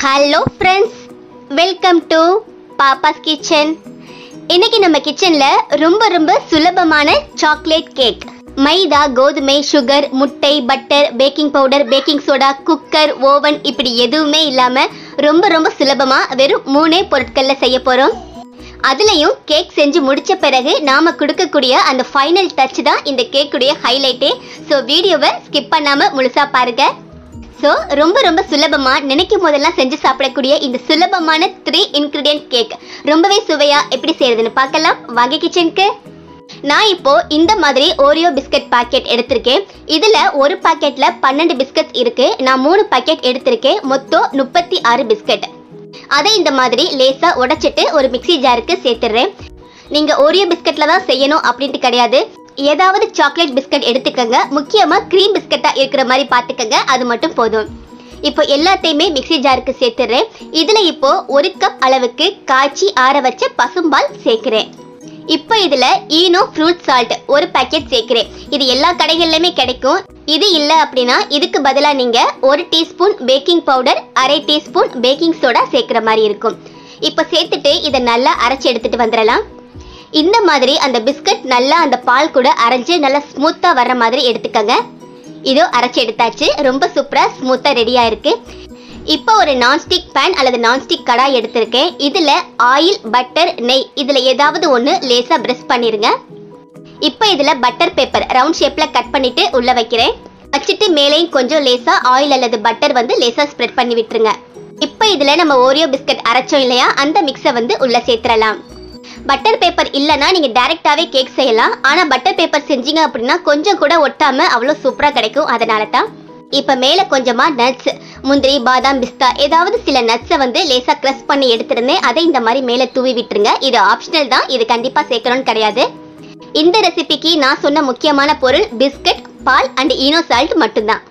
hello friends welcome to Papa's kitchen இன்னைக்கு நம்ம கிச்சன்ல ரொம்ப ரொம்ப சுலபமான சாக்லேட் கேக் மைதா கோதுமை சுகர் முட்டை butter baking powder baking soda cooker oven இப்படி எதுவுமே இல்லாம ரொம்ப ரொம்ப சுலபமா வெறும் மூணே பொருட்கள்ல செய்ய போறோம் அதுலயும் கேக் செஞ்சு முடிச்ச பிறகு நாம கொடுக்கக்கூடிய அந்த ஃபைனல் டச் தான் இந்த கேக்குடைய ஹைலைட்டே ஸோ வீடியோவை ஸ்கிப் பண்ணாம முழுசா பாருங்க ஸோ ரொம்ப ரொம்ப சுலபமா நினைக்கும் போதெல்லாம் செஞ்சு சாப்பிடக்கூடிய இந்த சுலபமான த்ரீ இன்கிரிடியன்ட் கேக் ரொம்பவே சுவையா எப்படி செய்யறதுன்னு பார்க்கலாம் வாங்க கிச்சனுக்கு நான் இப்போ இந்த மாதிரி ஓரியோ பிஸ்கட் பாக்கெட் எடுத்திருக்கேன் இதுல ஒரு பாக்கெட்ல பன்னெண்டு பிஸ்கட் இருக்கு நான் மூணு பாக்கெட் எடுத்திருக்கேன் மொத்தம் முப்பத்தி ஆறு பிஸ்கட் அதை இந்த மாதிரி லேசா உடைச்சிட்டு ஒரு மிக்ஸி ஜாருக்கு சேர்த்துடுறேன் நீங்க ஓரியோ பிஸ்கட்ல தான் செய்யணும் அப்படின்ட்டு கிடையாது ஏதாவது சாக்லேட் பிஸ்கட் எடுத்துக்கங்க முக்கியமா க்ரீம் பிஸ்கட்டா இருக்கிற மாதிரி பார்த்துக்கங்க அது மட்டும் போதும் இப்போ எல்லாத்தையுமே மிக்ஸி ஜாருக்கு சேர்த்துடுறேன் இதுல இப்போ ஒரு கப் அளவுக்கு காய்ச்சி ஆற வச்ச பசும்பால் சேர்க்கிறேன் இப்போ இதுல ஈனோ ஃப்ரூட் சால்ட் ஒரு பாக்கெட் சேர்க்கிறேன் இது எல்லா கடைகள்லையுமே கிடைக்கும் இது இல்லை அப்படின்னா இதுக்கு பதிலாக நீங்க ஒரு டீஸ்பூன் பேக்கிங் பவுடர் அரை டீஸ்பூன் பேக்கிங் சோடா சேர்க்கிற மாதிரி இருக்கும் இப்போ சேர்த்துட்டு இதை நல்லா அரைச்சி எடுத்துட்டு வந்துடலாம் இந்த மாதிரி அந்த பிஸ்கட் நல்லா அந்த பால் கூட அரைஞ்சு நல்லா ஸ்மூத்தாக வர்ற மாதிரி எடுத்துக்கங்க இதோ அரைச்சி எடுத்தாச்சு ரொம்ப சூப்பராக ஸ்மூத்தாக ரெடியாக இருக்கு இப்போ ஒரு நான்ஸ்டிக் பேன் அல்லது நான்ஸ்டிக் கடாய் எடுத்திருக்கேன் இதில் ஆயில் பட்டர் நெய் இதில் ஏதாவது ஒன்று லேசாக ப்ரெஸ் பண்ணிடுங்க இப்போ இதில் பட்டர் பேப்பர் ரவுண்ட் ஷேப்பில் கட் பண்ணிட்டு உள்ளே வைக்கிறேன் வச்சுட்டு மேலேயும் கொஞ்சம் லேசாக ஆயில் அல்லது பட்டர் வந்து லேசாக ஸ்ப்ரெட் பண்ணி விட்டுருங்க இப்போ இதில் நம்ம ஓரியோ பிஸ்கட் அரைச்சோம் இல்லையா அந்த மிக்ஸை வந்து உள்ளே சேர்த்துடலாம் பட்டர் பேப்பர் இல்லைன்னா நீங்கள் டைரெக்டாகவே கேக் செய்யலாம் ஆனால் பட்டர் பேப்பர் செஞ்சீங்க அப்படின்னா கொஞ்சம் கூட ஒட்டாமல் அவ்வளோ சூப்பராக கிடைக்கும் அதனால தான் இப்போ மேலே கொஞ்சமாக நட்ஸ் முந்திரி பாதாம் பிஸ்தா ஏதாவது சில நட்ஸை வந்து லேசாக க்ரஷ் பண்ணி எடுத்திருந்தேன் அதை இந்த மாதிரி மேலே தூவி விட்டுருங்க இது ஆப்ஷனல் தான் இது கண்டிப்பாக சேர்க்கணும்னு கிடையாது இந்த ரெசிபிக்கு நான் சொன்ன முக்கியமான பொருள் பிஸ்கட் பால் அண்ட் ஈனோ சால்ட் மட்டும்தான்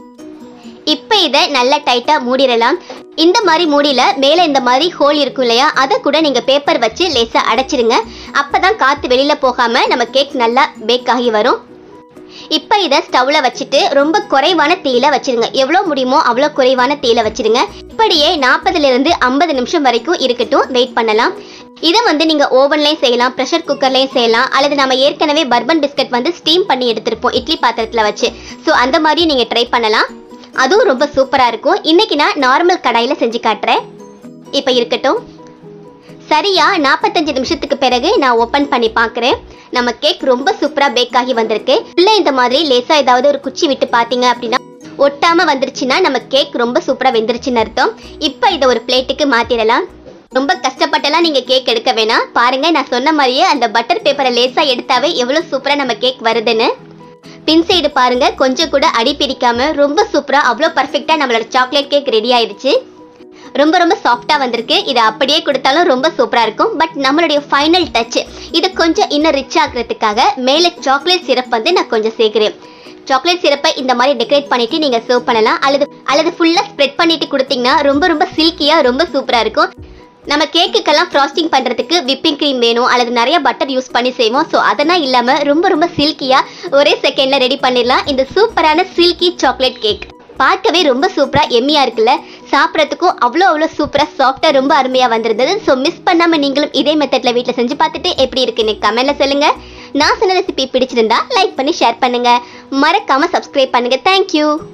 இப்போ இதை நல்லா டைட்டாக மூடிடலாம் இந்த மாதிரி மூடியில மேலே இந்த மாதிரி ஹோல் இருக்கும் இல்லையா அதை கூட நீங்கள் பேப்பர் வச்சு லேசாக அடைச்சிருங்க அப்போ தான் காற்று வெளியில் போகாமல் நம்ம கேக் நல்லா பேக் ஆகி வரும் இப்போ இதை ஸ்டவ்வில் வச்சுட்டு ரொம்ப குறைவான தீயில வச்சிருங்க எவ்வளோ முடியுமோ அவ்வளோ குறைவான தீயில வச்சிருங்க இப்படியே நாற்பதுலேருந்து ஐம்பது நிமிஷம் வரைக்கும் இருக்கட்டும் வெயிட் பண்ணலாம் இதை வந்து நீங்கள் ஓவன்லேயும் செய்யலாம் ப்ரெஷர் குக்கர்லேயும் செய்யலாம் அல்லது நம்ம ஏற்கனவே பர்பன் பிஸ்கட் வந்து ஸ்டீம் பண்ணி எடுத்திருப்போம் இட்லி பாத்திரத்தில் வச்சு ஸோ அந்த மாதிரி நீங்கள் ட்ரை பண்ணலாம் அதுவும் ரொம்ப சூப்பராக இருக்கும் இன்னைக்கு நான் நார்மல் கடாயில் செஞ்சு காட்டுறேன் இப்போ இருக்கட்டும் சரியா நாற்பத்தஞ்சு நிமிஷத்துக்கு பிறகு நான் ஓப்பன் பண்ணி பார்க்குறேன் நம்ம கேக் ரொம்ப சூப்பராக பேக் ஆகி வந்திருக்கு இல்லை இந்த மாதிரி லேசாக ஏதாவது ஒரு குச்சி விட்டு பார்த்தீங்க அப்படின்னா ஒட்டாம வந்துருச்சுன்னா நம்ம கேக் ரொம்ப சூப்பராக வெந்துருச்சுன்னு அர்த்தம் இப்போ இதை ஒரு பிளேட்டுக்கு மாற்றிடலாம் ரொம்ப கஷ்டப்பட்டெல்லாம் நீங்கள் கேக் எடுக்க வேணாம் பாருங்க நான் சொன்ன மாதிரியே அந்த பட்டர் பேப்பரை லேசாக எடுத்தாவே எவ்வளோ சூப்பராக நம்ம கேக் வருதுன்னு பின் சைடு பாருங்க கொஞ்சம் கூட அடி பிடிக்காம ரொம்ப சூப்பரா அவ்வளோ பர்ஃபெக்டா நம்மளோட சாக்லேட் கேக் ரெடி ஆயிடுச்சு ரொம்ப ரொம்ப சாஃப்டா வந்திருக்கு இதை அப்படியே கொடுத்தாலும் ரொம்ப சூப்பரா இருக்கும் பட் நம்மளுடைய ஃபைனல் டச் இதை கொஞ்சம் இன்னும் ரிச் ஆக்குறதுக்காக மேலே சாக்லேட் சிரப் வந்து நான் கொஞ்சம் சேர்க்கிறேன் சாக்லேட் சிரப்பை இந்த மாதிரி டெக்கரேட் பண்ணிட்டு நீங்க சர்வ் பண்ணலாம் அல்லது அல்லது ஃபுல்லா ஸ்ப்ரெட் பண்ணிட்டு கொடுத்தீங்கன்னா ரொம்ப ரொம்ப சில்கியா ரொம்ப சூப்பரா இருக்கும் நம்ம கேக்குக்கெல்லாம் ஃப்ராஸ்டிங் பண்ணுறதுக்கு விப்பிங் க்ரீம் வேணும் அல்லது நிறைய பட்டர் யூஸ் பண்ணி செய்வோம் ஸோ அதெல்லாம் இல்லாமல் ரொம்ப ரொம்ப சில்கியாக ஒரே செகண்டில் ரெடி பண்ணிடலாம் இந்த சூப்பரான சில்கி சாக்லேட் கேக் பார்க்கவே ரொம்ப சூப்பராக எம்மியாக இருக்குல்ல சாப்பிட்றதுக்கும் அவ்வளோ அவ்வளோ சூப்பராக சாஃப்டாக ரொம்ப அருமையாக வந்திருந்தது ஸோ மிஸ் பண்ணாமல் நீங்களும் இதே மெத்தடில் வீட்டில் செஞ்சு பார்த்துட்டு எப்படி இருக்குன்னு கமெண்ட்டில் சொல்லுங்கள் நான் சொன்ன ரெசிபி பிடிச்சிருந்தா லைக் பண்ணி ஷேர் பண்ணுங்கள் மறக்காமல் சப்ஸ்கிரைப் பண்ணுங்கள் தேங்க்யூ